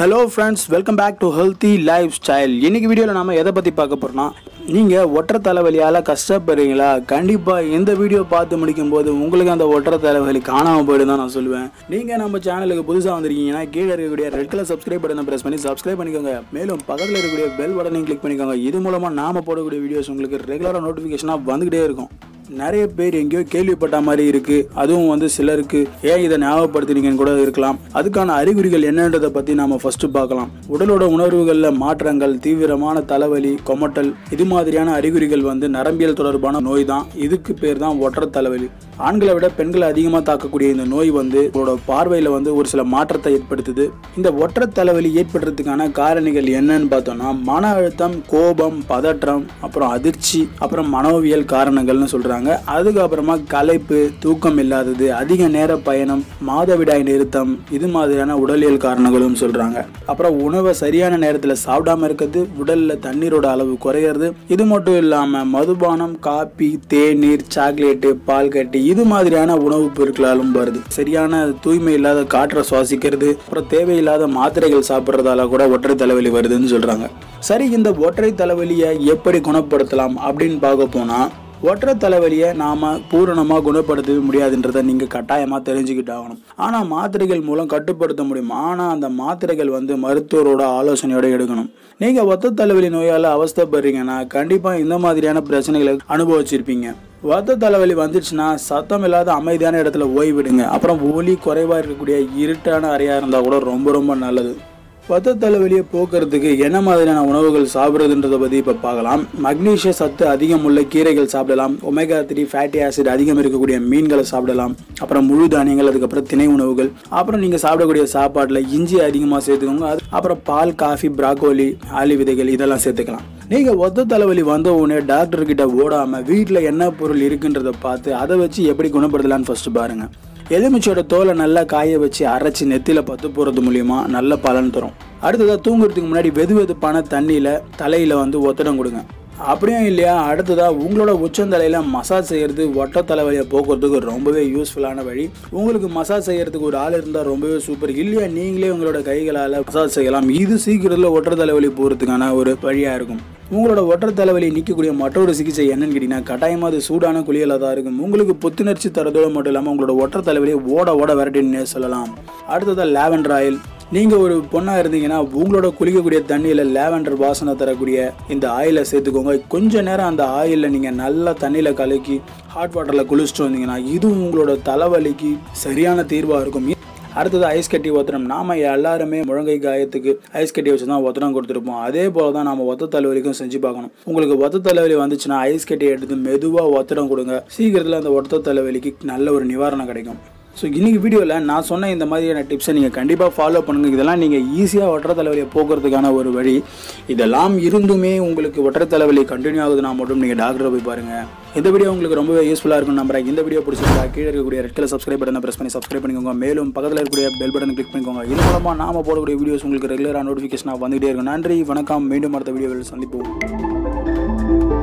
hello friends welcome back to healthy lifestyle இன்னைக்கு வீடியோவில் நாம எதை பற்றி பார்க்க போகிறோம்னா நீங்கள் ஒற்றை தலைவலியால் கஷ்டப்படுறீங்களா கண்டிப்பாக இந்த வீடியோ பார்த்து முடிக்கும் போது உங்களுக்கு அந்த ஒற்றை தலைவலி காணாமல் போயிடும் தான் நான் சொல்லுவேன் நீங்கள் நம்ம சேனலுக்கு புதுசாக வந்திருக்கீங்கன்னா கீழே இருக்கக்கூடிய ரெட் கலர் சப்ஸ்கிரைப் பட்டனை ப்ரெஸ் பண்ணி சப்ஸ்கிரைப் பண்ணிக்கோங்க மேலும் பக்கத்தில் இருக்கக்கூடிய பெல் பட்டனையும் கிளிக் பண்ணிக்கோங்க இது மூலமாக நாம போடக்கூடிய வீடியோஸ் உங்களுக்கு ரெகுலராக நோட்டிஃபிகேஷனாக வந்துக்கிட்டே இருக்கும் நிறைய பேர் எங்கேயோ கேள்விப்பட்ட மாதிரி இருக்கு அதுவும் வந்து சிலருக்கு ஏன் இதை ஞாபகப்படுத்துறீங்கன்னு கூட இருக்கலாம் அதுக்கான அறிகுறிகள் என்னன்றதை பத்தி நாம ஃபர்ஸ்ட் பார்க்கலாம் உடலோட உணர்வுகள்ல மாற்றங்கள் தீவிரமான தலைவலி கொமட்டல் இது மாதிரியான அறிகுறிகள் வந்து நரம்பியல் தொடர்பான நோய் தான் இதுக்கு பேர் தான் ஒற்றை தலைவலி ஆண்களை விட பெண்களை அதிகமாக தாக்கக்கூடிய இந்த நோய் வந்து உங்களோட பார்வையில் வந்து ஒரு சில மாற்றத்தை ஏற்படுத்துது இந்த ஒற்றை தலைவலி ஏற்படுறதுக்கான காரணிகள் என்னன்னு பார்த்தோம்னா மன அழுத்தம் கோபம் பதற்றம் அப்புறம் அதிர்ச்சி அப்புறம் மனோவியல் காரணங்கள்னு சொல்றாங்க அதுக்கப்புறமா களைப்பு தூக்கம் இல்லாதது அதிக நேர பயணம் மாதவிடாய் நிறுத்தம் இது மாதிரியான உடலியல் காரணங்களும் சொல்றாங்க அப்புறம் உணவை சரியான நேரத்தில் சாப்பிடாம இருக்கிறது உடல்ல தண்ணீரோட அளவு குறையிறது இது மட்டும் இல்லாம மதுபானம் காபி தேநீர் சாக்லேட்டு பால் கட்டி இது மாதிரியான உணவுப் பொருட்களாலும் வருது சரியான தூய்மை இல்லாத காற்றை சுவாசிக்கிறது அப்புறம் தேவையில்லாத மாத்திரைகள் சாப்பிட்றதால கூட ஒற்றை தலைவலி வருதுன்னு சொல்றாங்க சரி இந்த ஒற்றை தலைவலியை எப்படி குணப்படுத்தலாம் அப்படின்னு பார்க்க போனா ஒற்றை தலைவலியை நாம பூரணமா குணப்படுத்தவே முடியாதுன்றதை நீங்க கட்டாயமா தெரிஞ்சுக்கிட்டு ஆகணும் ஆனா மாத்திரைகள் மூலம் கட்டுப்படுத்த முடியும் ஆனா அந்த மாத்திரைகள் வந்து மருத்துவரோட ஆலோசனையோட எடுக்கணும் நீங்க ஒத்த தலைவலி நோயால அவஸ்தைப்படுறீங்கன்னா கண்டிப்பா இந்த மாதிரியான பிரச்சனைகளை அனுபவிச்சிருப்பீங்க ஒத்த தலைவலி வந்துச்சுன்னா சத்தம் இல்லாத அமைதியான இடத்துல ஓய்விடுங்க அப்புறம் ஒலி குறைவா இருக்கக்கூடிய இருட்டான அறையா இருந்தா கூட ரொம்ப ரொம்ப நல்லது பத்த தலைவலியை போக்குறதுக்கு என்ன மாதிரியான உணவுகள் சாப்பிட்றதுன்றதை பற்றி இப்போ பார்க்கலாம் மக்னீஷிய சத்து அதிகம் உள்ள கீரைகள் சாப்பிடலாம் ஒமேகா த்ரீ ஃபேட்டி ஆசிட் அதிகம் இருக்கக்கூடிய மீன்களை சாப்பிடலாம் அப்புறம் முழு தானியங்கள் அதுக்கப்புறம் திணை உணவுகள் அப்புறம் நீங்கள் சாப்பிடக்கூடிய சாப்பாட்டில் இஞ்சி அதிகமாக சேர்த்துக்கோங்க அது அப்புறம் பால் காஃபி பிராக்கோலி ஆலி விதைகள் இதெல்லாம் சேர்த்துக்கலாம் நீங்கள் ஒத்த தலைவலி வந்த உடனே டாக்டர் கிட்ட ஓடாமல் வீட்டில் என்ன பொருள் இருக்குன்றதை பார்த்து அதை வச்சு எப்படி குணப்படுத்தலான்னு ஃபர்ஸ்ட் பாருங்க எலுமிச்சோட தோலை நல்லா காய வச்சு அரைச்சி நெத்தியில பத்து போறது மூலியமா நல்ல பலன் தரும் அடுத்ததா தூங்குறதுக்கு முன்னாடி வெது வெதுப்பான தண்ணியில தலையில வந்து ஒத்தடம் கொடுங்க அப்படியும் இல்லையா அடுத்ததா உங்களோட உச்சந்தலையில மசாஜ் செய்யறது ஒட்ட தலைவலியை போக்குறதுக்கு ரொம்பவே யூஸ்ஃபுல்லான வழி உங்களுக்கு மசாஜ் செய்யறதுக்கு ஒரு ஆள் இருந்தால் ரொம்பவே சூப்பர் இல்லையா நீங்களே உங்களோட கைகளால் மசாஜ் செய்யலாம் இது சீக்கிரத்தில் ஒற்றை தலைவலி போகிறதுக்கான ஒரு வழியாக இருக்கும் உங்களோட ஒற்றை தலைவலி நீக்கக்கூடிய மற்றொரு சிகிச்சை என்னன்னு கேட்டீங்கன்னா கட்டாயமாக அது சூடான குளியலாக தான் இருக்கும் உங்களுக்கு புத்துணர்ச்சி தரதோடு மட்டும் இல்லாமல் உங்களோட ஒற்றை தலைவலியை ஓட ஓட விரட்டின்னு சொல்லலாம் அடுத்ததாக லேவண்டர் ஆயில் நீங்கள் ஒரு பொண்ணாக இருந்தீங்கன்னா உங்களோட குளிக்கக்கூடிய தண்ணியில் லேவண்டர் வாசனை தரக்கூடிய இந்த ஆயிலை சேர்த்துக்கோங்க கொஞ்ச நேரம் அந்த ஆயிலில் நீங்கள் நல்லா தண்ணியில் கலக்கி ஹாட் வாட்டரில் குளிச்சுட்டு வந்தீங்கன்னா இதுவும் உங்களோட தலைவலிக்கு சரியான தீர்வாக இருக்கும் அடுத்தது ஐஸ் கட்டி ஒத்தனம் நாம எல்லாருமே முழங்கை காயத்துக்கு ஐஸ் கட்டி வச்சு தான் ஒத்தனம் கொடுத்துருப்போம் அதே போல தான் நம்ம ஒத்த தலைவலிக்கும் செஞ்சு பார்க்கணும் உங்களுக்கு ஒத்த தலைவலி வந்துச்சுன்னா ஐஸ் கட்டி எடுத்து மெதுவாக ஒத்தடம் கொடுங்க சீக்கிரத்தில் அந்த ஒத்த தலைவலிக்கு நல்ல ஒரு நிவாரணம் கிடைக்கும் ஸோ இன்னைக்கு வீடியோவில் நான் சொன்ன இந்த மாதிரியான டிப்ஸை நீங்கள் கண்டிப்பாக ஃபாலோ பண்ணுங்கள் இதெல்லாம் நீங்கள் ஈஸியாக ஒற்றை தலைவலியை போக்குறதுக்கான ஒரு வழி இதெல்லாம் இருந்துமே உங்களுக்கு ஒற்றை தலைவலி கண்டினியூ ஆகுதுன்னா மட்டும் நீங்கள் டாக்டரை போய் பாருங்கள் இந்த வீடியோ உங்களுக்கு ரொம்பவே யூஸ்ஃபுல்லாக இருக்கும் நம்புறேன் இந்த வீடியோ பிடிச்சிருந்தா கீழே இருக்கக்கூடிய ரெட் கலர் சப்ஸ்கிரைப் பட்டனை ப்ரெஸ் பண்ணி சப்ஸ்கிரைப் பண்ணிக்கோங்க மேலும் பக்கத்தில் இருக்கக்கூடிய பெல் பட்டனை கிளிக் பண்ணிக்கோங்க இது மூலமாக நாம போடக்கூடிய வீடியோஸ் உங்களுக்கு ரெகுலராக நோட்டிஃபிகேஷனாக வந்துகிட்டே இருக்கும் நன்றி வணக்கம் மீண்டும் அடுத்த வீடியோவில் சந்திப்போம்